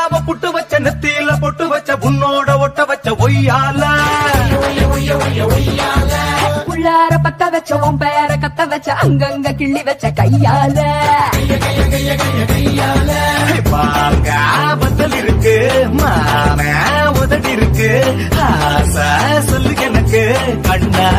அவ புட்டு வச்ச நெத்தியில பொட்டு வச்ச உன்னோட ஒட்ட வச்ச ஒய்யால உள்ளார பத்த வச்ச உன் பேர கத்த வச்ச அங்கங்க கிள்ளி வச்ச கையால பாங்க பத்தல் இருக்கு மான உதடி இருக்கு ஆசை சொல்லு எனக்கு கண்ணா